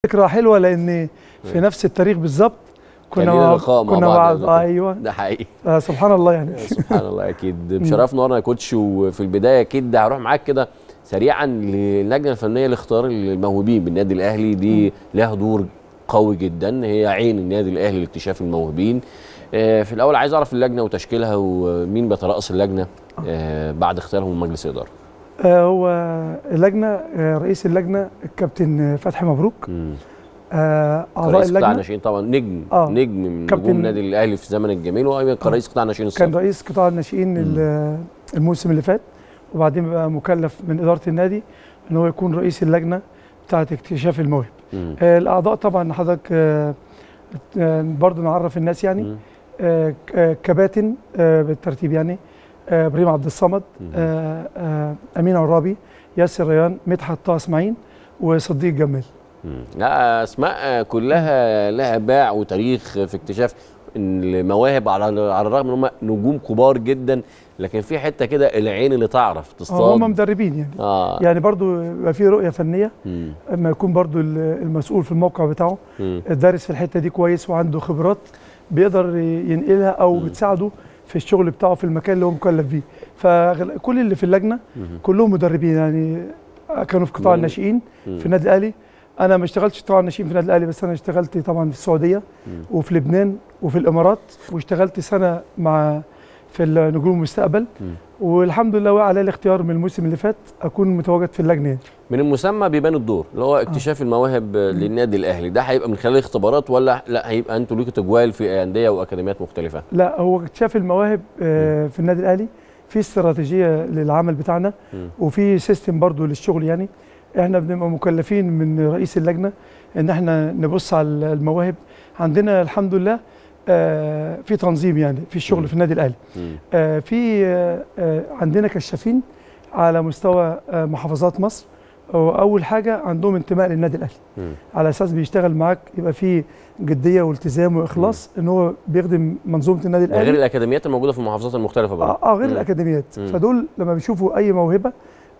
ذكرى حلوه لان في نفس التاريخ بالظبط كان كنا لينا مع لقاء مع كنا بعض مع قبل كده. ايوه ده حقيقي آه سبحان الله يعني سبحان الله اكيد بشرفنا وانا يا كوتش وفي البدايه اكيد هروح معاك كده سريعا للجنه الفنيه لاختيار الموهوبين بالنادي الاهلي دي لها دور قوي جدا هي عين النادي الاهلي لاكتشاف الموهوبين آه، في الاول عايز اعرف اللجنه وتشكيلها ومين بيترأس اللجنه آه، بعد اختيارهم من مجلس الاداره آه هو اللجنه آه رئيس اللجنه الكابتن فتحي مبروك مم. آه اعضاء رئيس قطاع اللجنه الناشئين طبعا نجم آه. نجم من كابتن- نجوم النادي الاهلي في زمن الجميل وايضا كان رئيس قطاع الناشئين كان السابق رئيس قطاع الناشئين ال- الموسم اللي فات وبعدين بقى مكلف من اداره النادي ان هو يكون رئيس اللجنه بتاعه اكتشاف المواهب مم. آه الاعضاء طبعا حضرتك آه آه برضه نعرف الناس يعني مم. آه ك- آه كباتن آه بالترتيب يعني آه ابراهيم عبد الصمد مم. آه آه امين عرابي ياسر ريان مدحت طه اسماعيل وصديق جمال مم. لا اسماء كلها لها باع وتاريخ في اكتشاف المواهب على على الرغم ان هم نجوم كبار جدا لكن في حته كده العين اللي تعرف هم تصطاد مدربين يعني اه يعني برضو يبقى في رؤيه فنيه مم. اما يكون برضو ال- المسؤول في الموقع بتاعه مم. دارس في الحته دي كويس وعنده خبرات بيقدر ينقلها او مم. بتساعده في الشغل بتاعه في المكان اللي هو مكلف بيه فكل اللي في اللجنه مم. كلهم مدربين يعني كانوا في قطاع مم. الناشئين مم. في النادي الاهلي انا ما اشتغلتش في قطاع الناشئين في النادي الاهلي بس انا اشتغلت طبعا في السعوديه مم. وفي لبنان وفي الامارات واشتغلت سنه مع في نجوم المستقبل مم. والحمد لله وقع علي الاختيار من الموسم اللي فات اكون متواجد في اللجنه يعني. من المسمى بيبان الدور اللي هو اكتشاف المواهب للنادي الاهلي ده هيبقى من خلال اختبارات ولا لا هيبقى انتوا ليكوا تجوال في انديه واكاديميات مختلفه لا هو اكتشاف المواهب آه، في النادي الاهلي في استراتيجيه للعمل بتاعنا مم. وفي سيستم برضو للشغل يعني احنا بنبقى مكلفين من رئيس اللجنه ان احنا نبص على المواهب عندنا الحمد لله آه، في تنظيم يعني في الشغل مم. في النادي الاهلي مم. آه، في آه، آه، عندنا كشافين على مستوى آه، محافظات مصر واول حاجه عندهم انتماء للنادي الاهلي مم. على اساس بيشتغل معاك يبقى في جديه والتزام واخلاص ان هو بيخدم منظومه النادي ده غير الاهلي الاكاديميات الموجوده في المحافظات المختلفه برضه اه آه، غير مم. الاكاديميات مم. فدول لما بيشوفوا اي موهبه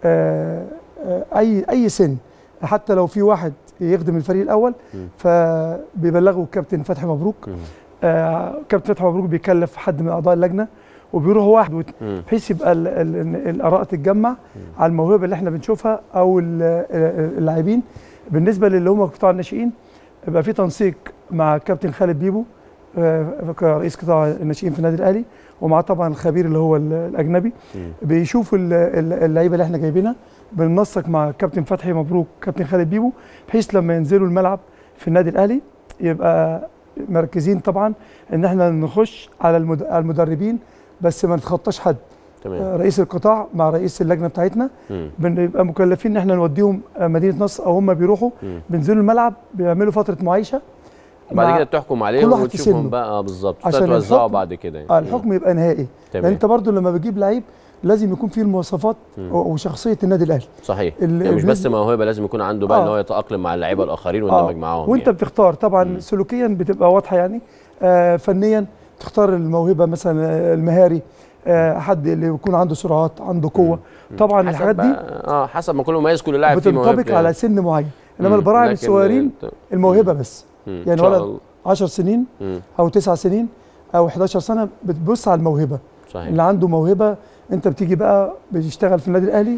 آه آه اي اي سن حتى لو في واحد يخدم الفريق الاول مم. فبيبلغوا الكابتن فتحي مبروك مم. آه كابتن فتحي مبروك بيكلف حد من اعضاء اللجنه وبيروح واحد وت- مم. بحيث يبقى ال- ال- الاراء تتجمع على الموهبه اللي احنا بنشوفها او ال- ال- اللاعبين بالنسبه للي هم قطاع الناشئين يبقى في تنسيق مع كابتن خالد بيبو آه، كرئيس قطاع الناشئين في النادي الاهلي ومعاه طبعا الخبير اللي هو ال- الاجنبي مم. بيشوفوا ال- ال- اللعيبه اللي احنا جايبينها بننسق مع كابتن فتحي مبروك كابتن خالد بيبو بحيث لما ينزلوا الملعب في النادي الاهلي يبقى مركزين طبعا ان احنا نخش على المد- على المدربين بس ما نتخطاش حد تمام آه، رئيس القطاع مع رئيس اللجنه بتاعتنا مم. بنبقى مكلفين ان احنا نوديهم آه، مدينه نصر او هم بيروحوا مم. بينزلوا الملعب بيعملوا فتره معايشه وبعد مع- كده بتحكم عليهم كل واحد في وتشوفهم سنه. بقى آه، بالظبط عشان توزعوا الحكم- بعد كده يعني. آه، الحكم يبقى نهائي لان تمام انت برضو لما بتجيب لعيب لازم يكون فيه المواصفات مم. وشخصيه النادي الاهلي صحيح ال- يعني مش بس بالنسبة- موهبه لازم يكون عنده بقى آه. ان هو يتاقلم مع اللعيبه الاخرين آه، ويندمج معاهم وانت يعني. بتختار طبعا مم. سلوكيا بتبقى واضحه يعني آه فنيا تختار الموهبه مثلا آه، المهاري آه حد اللي يكون عنده سرعات عنده قوه مم. طبعا حسب الحاجات دي بقى- اه حسب ما كل مميز كل لاعب فيه موهبه بتنطبق على سن معين انما مم. البراعم لكن الصغيرين انت- الموهبه بس مم. يعني إن شاء ولد الله. 10 سنين مم. او 9 سنين او 11 سنه بتبص على الموهبه صحيح اللي عنده موهبه انت بتيجي بقى بتشتغل في النادي الاهلي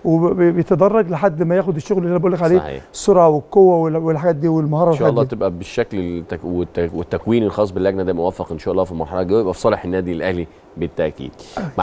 وبيتدرج لحد ما ياخد الشغل اللي انا بقول لك عليه صحيح السرعه والقوه وال- والحاجات دي والمهاره ان شاء الله والحاجات دي. تبقى بالشكل التك... والتك... والتكوين الخاص باللجنه ده موفق ان شاء الله في المرحله الجايه يبقى في صالح النادي الاهلي بالتاكيد